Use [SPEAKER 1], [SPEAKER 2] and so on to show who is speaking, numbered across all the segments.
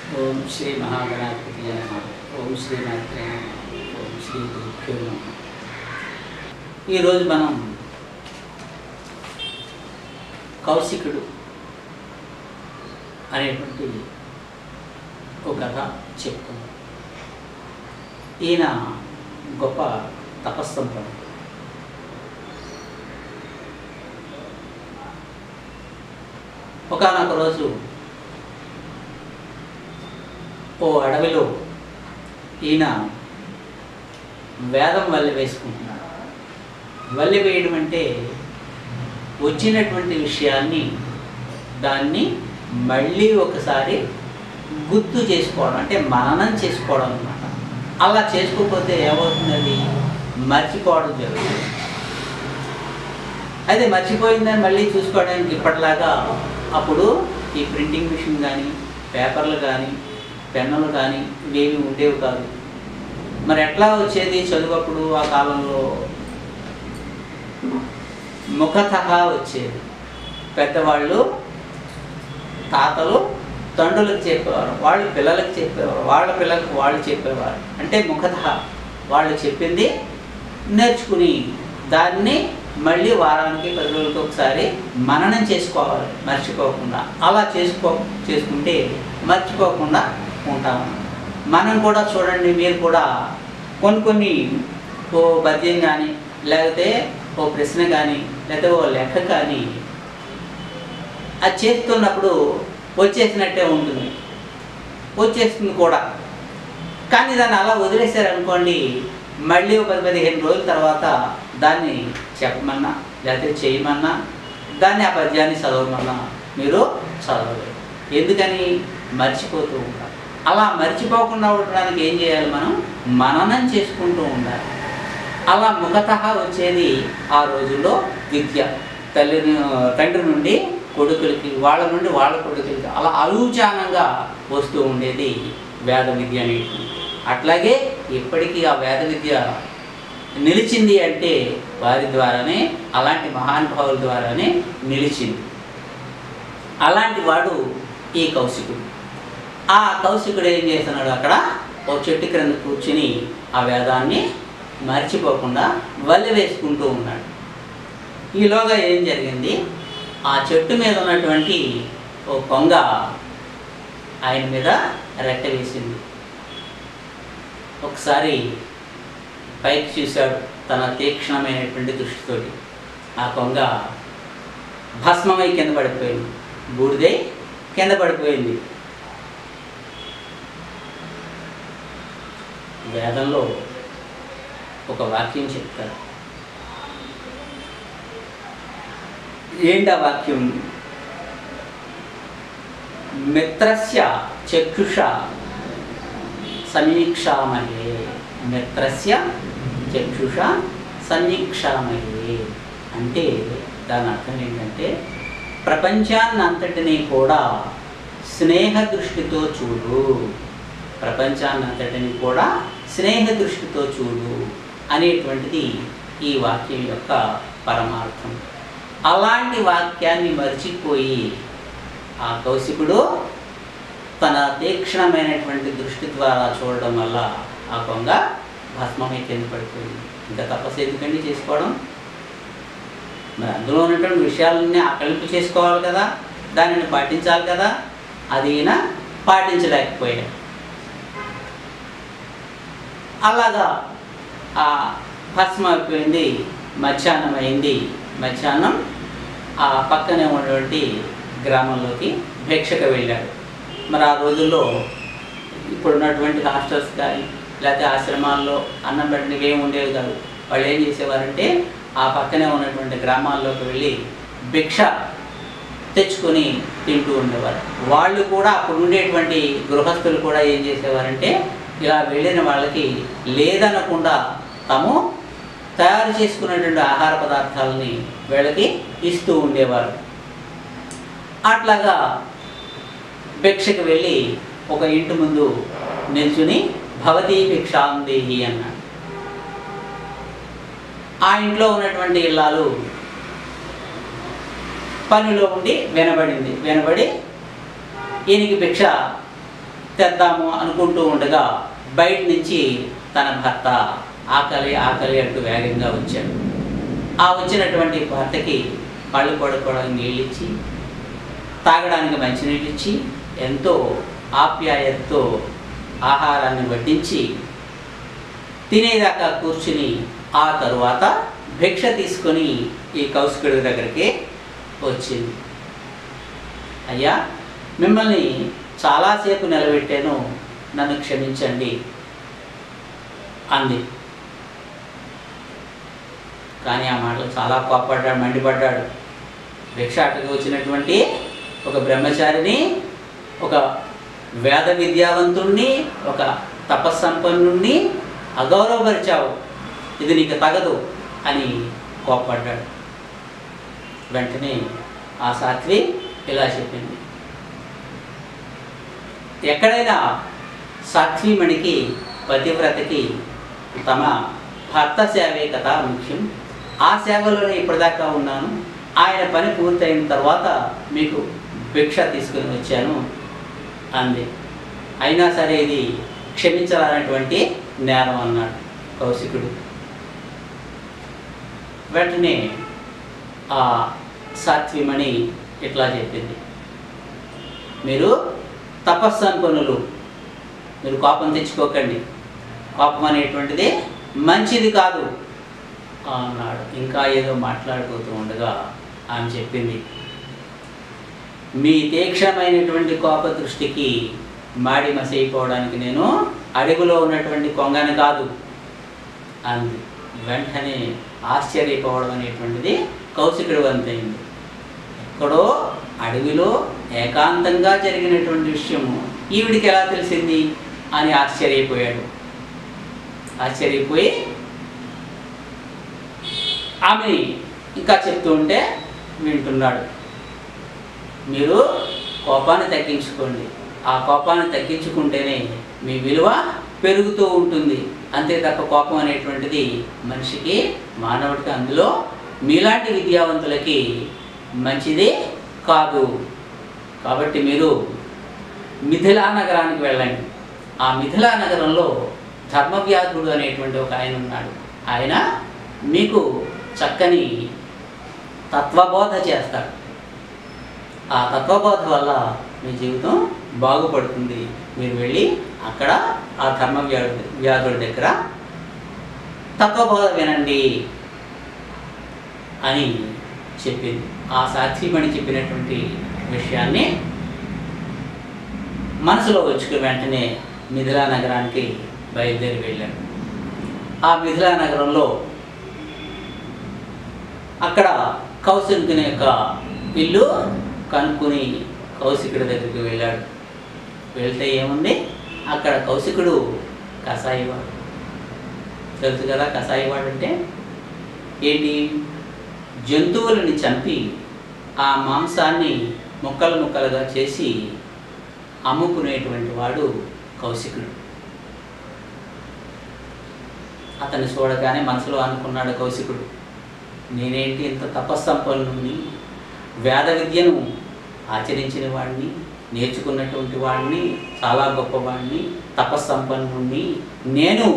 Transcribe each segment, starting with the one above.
[SPEAKER 1] ఓం శ్రీ మహాగణాధిపతి నమ ఓం శ్రీ మాత్రే నమః. ఓం శ్రీ గురుభ్యో నమః. ఈరోజు మనం కౌశికుడు అనేటువంటి ఒక కథ చెప్పుకుందాం ఈయన గొప్ప తపస్సంపన్నుడు ఒకనొక రోజు ఓ అడవిలో ఈయన వేదం వల్లి వేసుకుంటున్నాడు వల్లి వేయడం అంటే వచ్చినటువంటి విషయాన్ని దాన్ని మళ్ళీ ఒకసారి గుర్తు చేసుకోవడం అంటే మననం చేసుకోవడం అనమాట అలా చేసుకోకపోతే ఏమవుతుంది అది మర్చిపోవడం జరుగుతుంది అయితే మర్చిపోయిందని మళ్ళీ చూసుకోవడానికి ఇప్పటిలాగా అప్పుడు ఈ ప్రింటింగ్ మిషన్ కానీ పేపర్లు కానీ పెన్నులు కానీ ఇవేమి ఉండేవి కాదు మరి ఎట్లా వచ్చేది చదువప్పుడు ఆ కాలంలో ముఖతహ వచ్చేది పెద్దవాళ్ళు తాతలు తండ్రులకు చెప్పేవారు వాళ్ళు పిల్లలకు చెప్పేవారు వాళ్ళ పిల్లలకు వాళ్ళు చెప్పేవారు అంటే ముఖతహ వాళ్ళు చెప్పింది నేర్చుకుని దాన్ని మళ్ళీ వారానికి పది రోజులకి ఒకసారి మననం చేసుకోవాలి మర్చిపోకుండా అలా చేసుకో చేసుకుంటే మర్చిపోకుండా ఉంటాము మనం కూడా చూడండి మీరు కూడా కొన్ని కొన్ని ఓ పద్యం కానీ లేకపోతే ఓ ప్రశ్న కానీ లేకపోతే ఓ లెక్క కానీ అది చేస్తున్నప్పుడు వచ్చేసినట్టే ఉంటుంది వచ్చేస్తుంది కూడా కానీ దాన్ని అలా వదిలేశారనుకోండి మళ్ళీ ఒక పది పదిహేను రోజుల తర్వాత దాన్ని చెప్పమన్నా లేకపోతే చేయమన్నా దాన్ని ఆ పద్యాన్ని చదవమన్నా మీరు చదవలేరు ఎందుకని మర్చిపోతూ ఉంటారు అలా మర్చిపోకుండా ఉండడానికి ఏం చేయాలి మనం మననం చేసుకుంటూ ఉండాలి అలా ముఖతః వచ్చేది ఆ రోజుల్లో విద్య తల్లి తండ్రి నుండి కొడుకులకి వాళ్ళ నుండి వాళ్ళ కొడుకులకి అలా అలూచానంగా వస్తూ ఉండేది వేద విద్య అనేది అట్లాగే ఇప్పటికీ ఆ వేద విద్య నిలిచింది అంటే వారి ద్వారానే అలాంటి మహానుభావుల ద్వారానే నిలిచింది అలాంటి వాడు ఈ కౌశికుడు ఆ కౌశికుడు ఏం చేస్తున్నాడు అక్కడ ఓ చెట్టు క్రింద కూర్చుని ఆ వేదాన్ని మర్చిపోకుండా వల్లి వేసుకుంటూ ఉన్నాడు ఈలోగా ఏం జరిగింది ఆ చెట్టు మీద ఉన్నటువంటి ఓ కొంగ ఆయన మీద రెట్ట వేసింది ఒకసారి పైకి చూశాడు తన తీక్షణమైనటువంటి దృష్టితోటి ఆ కొంగ భస్మమై కింద పడిపోయింది బూడిదై కింద పడిపోయింది వేదంలో ఒక వాక్యం చెప్తారు ఏంటి ఆ వాక్యం మిత్రస్య చక్షుష సమీక్షామహే మిత్రస్య చక్షుష సమీక్షామహే అంటే దాని అర్థం ఏంటంటే ప్రపంచాన్ని అంతటినీ కూడా స్నేహ దృష్టితో చూడు ప్రపంచాన్ని అంతటిని కూడా స్నేహ దృష్టితో చూడు అనేటువంటిది ఈ వాక్యం యొక్క పరమార్థం అలాంటి వాక్యాన్ని మర్చిపోయి ఆ కౌశికుడు తన తీక్షణమైనటువంటి దృష్టి ద్వారా చూడడం వల్ల ఆ కొంగ భస్మమై కింద పడిపోయింది ఇంకా తపస్సు ఎందుకండి చేసుకోవడం మరి అందులో ఉన్నటువంటి విషయాలన్నీ ఆకలింపు చేసుకోవాలి కదా దానిని పాటించాలి కదా అది ఈయన పాటించలేకపోయాడు అలాగా ఆ భస్మం అయిపోయింది మధ్యాహ్నం అయింది మధ్యాహ్నం ఆ పక్కనే ఉన్నటువంటి గ్రామంలోకి భిక్షకు వెళ్ళాడు మరి ఆ రోజుల్లో ఇప్పుడు ఉన్నటువంటి హాస్టల్స్ కానీ లేకపోతే ఆశ్రమాల్లో అన్నం పెట్టడానికి ఏమి ఉండేవి కాదు వాళ్ళు ఏం చేసేవారంటే ఆ పక్కనే ఉన్నటువంటి గ్రామాల్లోకి వెళ్ళి భిక్ష తెచ్చుకొని తింటూ ఉండేవారు వాళ్ళు కూడా అప్పుడు ఉండేటువంటి గృహస్థులు కూడా ఏం చేసేవారంటే ఇలా వెళ్ళిన వాళ్ళకి లేదనకుండా తాము తయారు చేసుకున్నటువంటి ఆహార పదార్థాలని వీళ్ళకి ఇస్తూ ఉండేవారు అట్లాగా భిక్షకు వెళ్ళి ఒక ఇంటి ముందు నిల్చుని భవతీ భిక్షాందేహి అన్నాడు ఆ ఇంట్లో ఉన్నటువంటి ఇల్లాలు పనిలో ఉండి వినబడింది వినబడి ఈయనకి భిక్ష తెద్దాము అనుకుంటూ ఉండగా బయట నుంచి తన భర్త ఆకలి ఆకలి అంటూ వేగంగా వచ్చాడు ఆ వచ్చినటువంటి భర్తకి పళ్ళు పడుకోవడానికి నీళ్ళు ఇచ్చి తాగడానికి మంచినీళ్ళు ఇచ్చి ఎంతో ఆప్యాయతతో ఆహారాన్ని వడ్డించి తినేదాకా కూర్చుని ఆ తరువాత భిక్ష తీసుకొని ఈ కౌశికుడి దగ్గరికి వచ్చింది అయ్యా మిమ్మల్ని చాలాసేపు నిలబెట్టాను నన్ను క్షమించండి అంది కానీ ఆ మాటలు చాలా కోప్పడ్డాడు మండిపడ్డాడు భిక్షాటకు వచ్చినటువంటి ఒక బ్రహ్మచారిని ఒక వేద విద్యావంతుణ్ణి ఒక తపస్సంపన్నుణ్ణి అగౌరవపరిచావు ఇది నీకు తగదు అని కోప్పడ్డాడు వెంటనే ఆ సాత్వి ఇలా చెప్పింది ఎక్కడైనా సాత్వీమణికి పతివ్రతకి తమ భర్త సేవే కదా ముఖ్యం ఆ సేవలోనే ఇప్పటిదాకా ఉన్నాను ఆయన పని పూర్తయిన తర్వాత మీకు భిక్ష తీసుకుని వచ్చాను అంది అయినా సరే ఇది క్షమించాలనేటువంటి నేరం అన్నాడు కౌశికుడు వెంటనే ఆ సాత్విమణి ఇట్లా చెప్పింది మీరు తపస్సంపన్నులు మీరు కోపం తెచ్చుకోకండి కోపం అనేటువంటిది మంచిది కాదు అన్నాడు ఇంకా ఏదో మాట్లాడుతూ ఉండగా ఆమె చెప్పింది మీ తీక్షణమైనటువంటి కోప దృష్టికి మాడి మసైపోవడానికి నేను అడుగులో ఉన్నటువంటి కొంగని కాదు అంది వెంటనే ఆశ్చర్యపోవడం అనేటువంటిది కౌశికుడు వంతైంది ఎక్కడో అడవిలో ఏకాంతంగా జరిగినటువంటి విషయము ఈవిడికి ఎలా తెలిసింది అని ఆశ్చర్యపోయాడు ఆశ్చర్యపోయి ఆమెని ఇంకా చెప్తూ ఉంటే వింటున్నాడు మీరు కోపాన్ని తగ్గించుకోండి ఆ కోపాన్ని తగ్గించుకుంటేనే మీ విలువ పెరుగుతూ ఉంటుంది అంతే తప్ప కోపం అనేటువంటిది మనిషికి మానవుడికి అందులో మీలాంటి విద్యావంతులకి మంచిది కాదు కాబట్టి మీరు మిథిలా నగరానికి వెళ్ళండి ఆ మిథిలా నగరంలో ధర్మవ్యాధుడు అనేటువంటి ఒక ఆయన ఉన్నాడు ఆయన మీకు చక్కని తత్వబోధ చేస్తాడు ఆ తత్వబోధ వల్ల మీ జీవితం బాగుపడుతుంది మీరు వెళ్ళి అక్కడ ఆ ధర్మ వ్యాధు వ్యాధుడి దగ్గర తత్వబోధ వినండి అని చెప్పింది ఆ సాక్షిమణి చెప్పినటువంటి విషయాన్ని మనసులో వచ్చుకుని వెంటనే మిథిలా నగరానికి బయలుదేరి వెళ్ళాడు ఆ మిథిలా నగరంలో అక్కడ కౌశికుని యొక్క ఇల్లు కనుక్కొని కౌశికుడి దగ్గరికి వెళ్ళాడు వెళ్తే ఏముంది అక్కడ కౌశికుడు కషాయివాడు తెలుసు కదా కషాయివాడు అంటే ఏంటి జంతువులని చంపి ఆ మాంసాన్ని ముక్కలు ముక్కలుగా చేసి అమ్ముకునేటువంటి వాడు కౌశికుడు అతన్ని చూడగానే మనసులో అనుకున్నాడు కౌశికుడు నేనేంటి ఇంత తపస్సంపన్నుని వేద విద్యను ఆచరించిన వాడిని నేర్చుకున్నటువంటి వాడిని చాలా గొప్పవాడిని తపస్సంపన్నుని నేను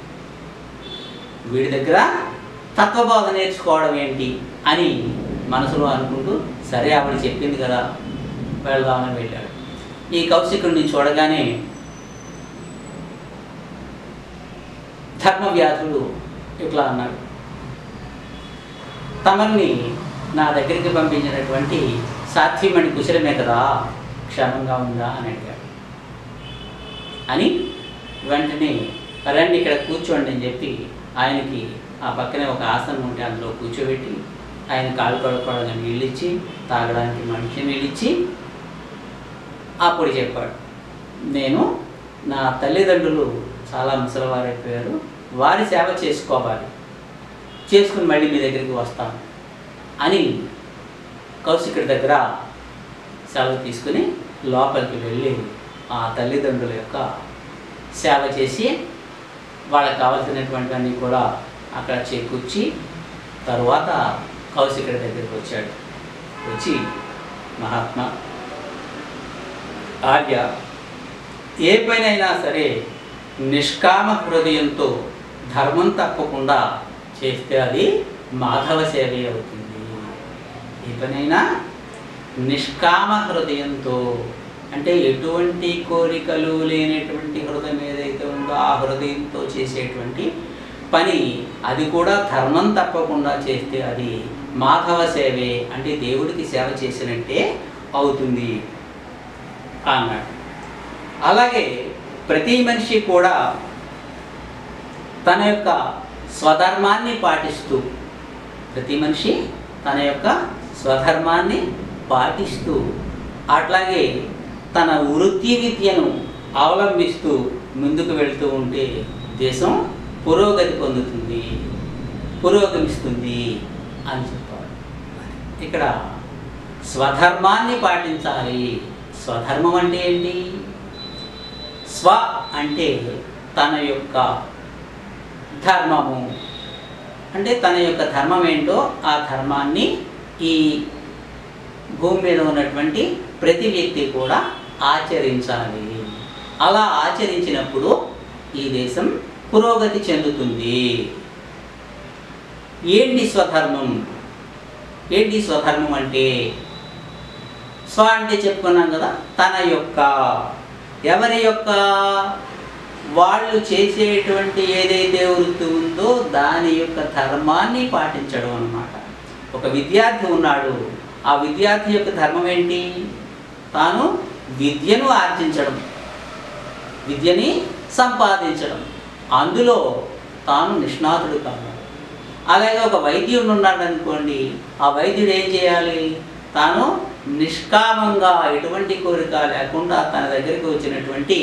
[SPEAKER 1] వీడి దగ్గర తత్వబోధ నేర్చుకోవడం ఏంటి అని మనసులో అనుకుంటూ సరే ఆవిడ చెప్పింది కదా వెళ్దామని వెళ్ళాడు ఈ కౌశికుడిని చూడగానే ధర్మవ్యాధుడు ఇట్లా అన్నాడు తమల్ని నా దగ్గరికి పంపించినటువంటి సాధ్యమణి కుశలమే కదా క్షేమంగా ఉందా అని అడిగాడు అని వెంటనే రండి ఇక్కడ కూర్చోండి అని చెప్పి ఆయనకి ఆ పక్కనే ఒక ఆసనం ఉంటే అందులో కూర్చోబెట్టి ఆయన కాలు కడుక్కోవడానికి నీళ్ళు ఇచ్చి తాగడానికి మనిషి నీళ్ళు ఇచ్చి అప్పుడు చెప్పాడు నేను నా తల్లిదండ్రులు చాలా ముసలివారైపోయారు వారి సేవ చేసుకోవాలి చేసుకుని మళ్ళీ మీ దగ్గరికి వస్తాను అని కౌశికుడి దగ్గర సెలవు తీసుకుని లోపలికి వెళ్ళి ఆ తల్లిదండ్రుల యొక్క సేవ చేసి వాళ్ళకి కావాల్సినటువంటివన్నీ కూడా అక్కడ చేకూర్చి తరువాత కౌశికుడి దగ్గరికి వచ్చాడు వచ్చి మహాత్మా ఆర్య ఏ పనైనా సరే నిష్కామ హృదయంతో ధర్మం తప్పకుండా చేస్తే అది మాధవ సేవే అవుతుంది ఏ పనైనా నిష్కామ హృదయంతో అంటే ఎటువంటి కోరికలు లేనటువంటి హృదయం ఏదైతే ఉందో ఆ హృదయంతో చేసేటువంటి పని అది కూడా ధర్మం తప్పకుండా చేస్తే అది మాధవ సేవే అంటే దేవుడికి సేవ చేసినట్టే అవుతుంది అన్నాడు అలాగే ప్రతి మనిషి కూడా తన యొక్క స్వధర్మాన్ని పాటిస్తూ ప్రతి మనిషి తన యొక్క స్వధర్మాన్ని పాటిస్తూ అట్లాగే తన వృత్తి విద్యను అవలంబిస్తూ ముందుకు వెళ్తూ ఉంటే దేశం పురోగతి పొందుతుంది పురోగమిస్తుంది అని చెప్పారు ఇక్కడ స్వధర్మాన్ని పాటించాలి స్వధర్మం అంటే ఏంటి స్వ అంటే తన యొక్క ధర్మము అంటే తన యొక్క ధర్మం ఏంటో ఆ ధర్మాన్ని ఈ భూమి మీద ఉన్నటువంటి ప్రతి వ్యక్తి కూడా ఆచరించాలి అలా ఆచరించినప్పుడు ఈ దేశం పురోగతి చెందుతుంది ఏంటి స్వధర్మం ఏంటి స్వధర్మం అంటే స్వ అంటే చెప్పుకున్నాం కదా తన యొక్క ఎవరి యొక్క వాళ్ళు చేసేటువంటి ఏదైతే వృత్తి ఉందో దాని యొక్క ధర్మాన్ని పాటించడం అన్నమాట ఒక విద్యార్థి ఉన్నాడు ఆ విద్యార్థి యొక్క ధర్మం ఏంటి తాను విద్యను ఆర్జించడం విద్యని సంపాదించడం అందులో తాను నిష్ణాతుడు కావాలి అలాగే ఒక వైద్యుడు ఉన్నాడు అనుకోండి ఆ వైద్యుడు ఏం చేయాలి తాను నిష్కామంగా ఎటువంటి కోరిక లేకుండా తన దగ్గరికి వచ్చినటువంటి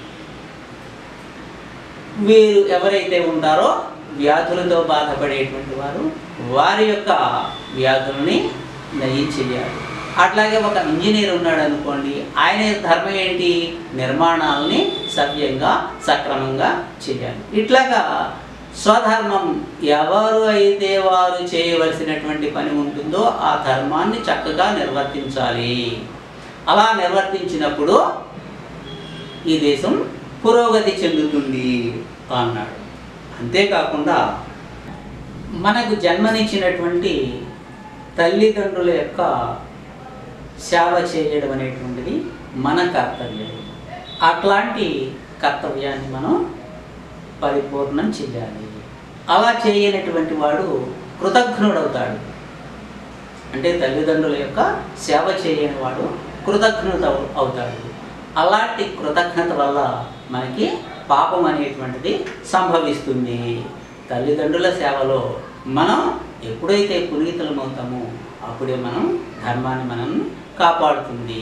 [SPEAKER 1] వీరు ఎవరైతే ఉంటారో వ్యాధులతో బాధపడేటువంటి వారు వారి యొక్క వ్యాధులని నయం చేయాలి అట్లాగే ఒక ఇంజనీర్ ఉన్నాడు అనుకోండి ఆయన యొక్క ధర్మం ఏంటి నిర్మాణాలని సవ్యంగా సక్రమంగా చేయాలి ఇట్లాగా స్వధర్మం ఎవరు అయితే వారు చేయవలసినటువంటి పని ఉంటుందో ఆ ధర్మాన్ని చక్కగా నిర్వర్తించాలి అలా నిర్వర్తించినప్పుడు ఈ దేశం పురోగతి చెందుతుంది అన్నాడు అంతేకాకుండా మనకు జన్మనిచ్చినటువంటి తల్లిదండ్రుల యొక్క సేవ చేయడం అనేటువంటిది మన కర్తవ్యం అట్లాంటి కర్తవ్యాన్ని మనం పరిపూర్ణం చేయాలి అలా చేయనటువంటి వాడు కృతజ్ఞుడవుతాడు అంటే తల్లిదండ్రుల యొక్క సేవ చేయని వాడు కృతజ్ఞత అవుతాడు అలాంటి కృతజ్ఞత వల్ల మనకి పాపం అనేటువంటిది సంభవిస్తుంది తల్లిదండ్రుల సేవలో మనం ఎప్పుడైతే పునీతులమవుతామో అప్పుడే మనం ధర్మాన్ని మనం కాపాడుతుంది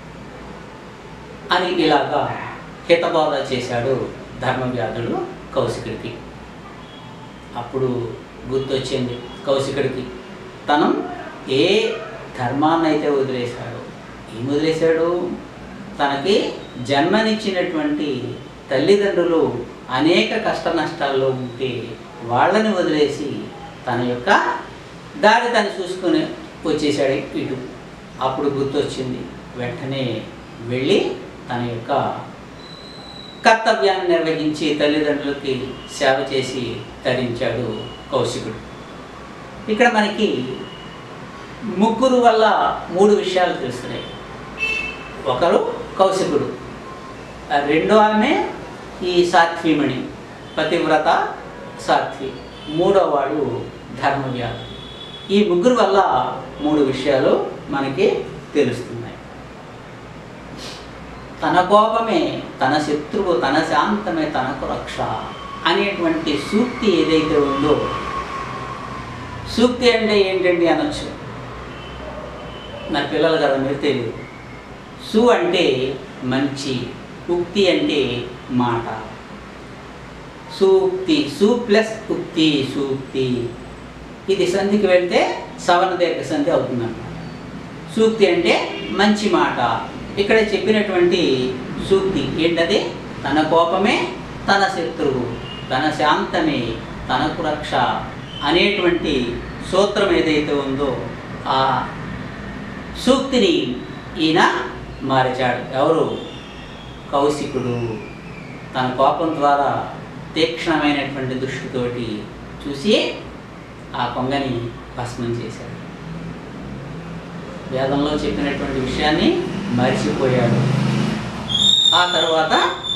[SPEAKER 1] అని ఇలాగా హితబోధ చేశాడు ధర్మవ్యాధుడు కౌశికుడికి అప్పుడు గుర్తొచ్చింది కౌశికుడికి తను ఏ ధర్మాన్ని అయితే వదిలేశాడో ఏం వదిలేశాడు తనకి జన్మనిచ్చినటువంటి తల్లిదండ్రులు అనేక కష్ట నష్టాల్లో ఉంటే వాళ్ళని వదిలేసి తన యొక్క దారి తను చూసుకుని వచ్చేసాడు ఇటు అప్పుడు గుర్తొచ్చింది వెంటనే వెళ్ళి తన యొక్క కర్తవ్యాన్ని నిర్వహించి తల్లిదండ్రులకి సేవ చేసి తరించాడు కౌశికుడు ఇక్కడ మనకి ముగ్గురు వల్ల మూడు విషయాలు తెలుస్తున్నాయి ఒకరు కౌశికుడు ఆ రెండో ఆమె ఈ సాత్విమణి పతివ్రత సాత్వి మూడో వాడు ధర్మవ్యాధి ఈ ముగ్గురు వల్ల మూడు విషయాలు మనకి తెలుస్తున్నాయి తన కోపమే తన శత్రువు తన శాంతమే తనకు రక్ష అనేటువంటి సూక్తి ఏదైతే ఉందో సూక్తి అంటే ఏంటండి అనొచ్చు నా పిల్లలు కదా మీరు తెలియదు సు అంటే మంచి ఉక్తి అంటే మాట సూక్తి సు ప్లస్ ఉక్తి సూక్తి ఇది సంధికి వెళ్తే సవర్ణ దీర్ఘ సంధి అవుతుందన్నమాట సూక్తి అంటే మంచి మాట ఇక్కడ చెప్పినటువంటి సూక్తి ఏంటది తన కోపమే తన శత్రువు తన శాంతమే తనకు రక్ష అనేటువంటి సూత్రం ఏదైతే ఉందో ఆ సూక్తిని ఈయన మార్చాడు ఎవరు కౌశికుడు తన కోపం ద్వారా తీక్షణమైనటువంటి దృష్టితోటి చూసి ఆ కొంగని భస్మం చేశాడు వేదంలో చెప్పినటువంటి విషయాన్ని మరిచిపోయాడు ఆ తర్వాత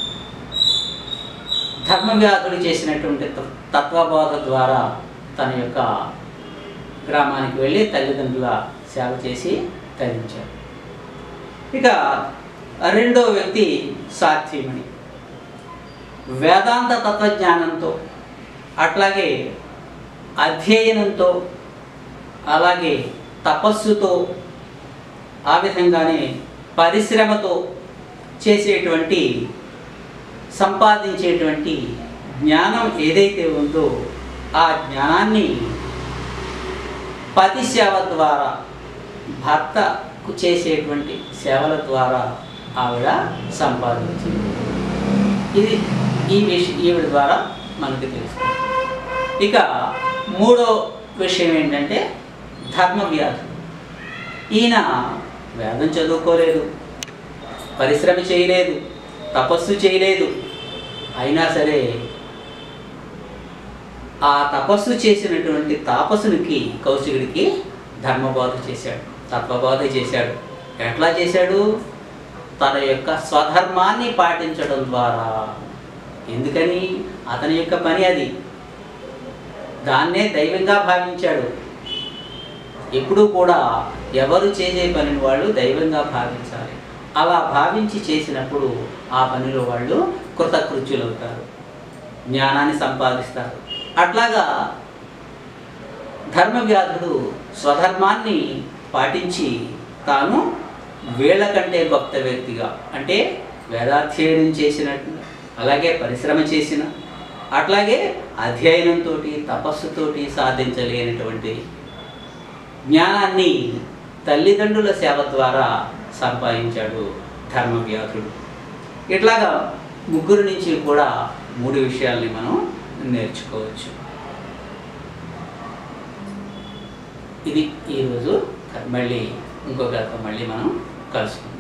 [SPEAKER 1] ధర్మవ్యాధుడు చేసినటువంటి త- తత్వబోధ ద్వారా తన యొక్క గ్రామానికి వెళ్ళి తల్లిదండ్రుల సేవ చేసి తరించాడు ఇక రెండో వ్యక్తి సాత్విమణి వేదాంత తత్వజ్ఞానంతో అట్లాగే అధ్యయనంతో అలాగే తపస్సుతో ఆ విధంగానే పరిశ్రమతో చేసేటువంటి సంపాదించేటువంటి జ్ఞానం ఏదైతే ఉందో ఆ జ్ఞానాన్ని పతి సేవ ద్వారా భర్తకు చేసేటువంటి సేవల ద్వారా ఆవిడ సంపాదించింది ఇది ఈ విష ఈవిడ ద్వారా మనకు తెలుస్తుంది ఇక మూడో విషయం ఏంటంటే ధర్మ వ్యాధులు ఈయన వేదం చదువుకోలేదు పరిశ్రమ చేయలేదు తపస్సు చేయలేదు అయినా సరే ఆ తపస్సు చేసినటువంటి తాపసునికి కౌశికుడికి ధర్మబోధ చేశాడు తత్వబోధ చేశాడు ఎట్లా చేశాడు తన యొక్క స్వధర్మాన్ని పాటించడం ద్వారా ఎందుకని అతని యొక్క పని అది దాన్నే దైవంగా భావించాడు ఎప్పుడూ కూడా ఎవరు చేసే పనిని వాళ్ళు దైవంగా భావించాలి అలా భావించి చేసినప్పుడు ఆ పనిలో వాళ్ళు కృతకృత్యులవుతారు జ్ఞానాన్ని సంపాదిస్తారు అట్లాగా ధర్మవ్యాధుడు స్వధర్మాన్ని పాటించి తాను వీళ్ళకంటే గొప్ప వ్యక్తిగా అంటే వేదాధ్యయనం చేసినట్టు అలాగే పరిశ్రమ చేసిన అట్లాగే అధ్యయనంతో తపస్సుతోటి సాధించలేనటువంటి జ్ఞానాన్ని తల్లిదండ్రుల సేవ ద్వారా సంపాదించాడు ధర్మవ్యాధుడు ఇట్లాగా ముగ్గురు నుంచి కూడా మూడు విషయాల్ని మనం నేర్చుకోవచ్చు ఇది ఈరోజు మళ్ళీ ఇంకొక మళ్ళీ మనం కలుసుకుందాం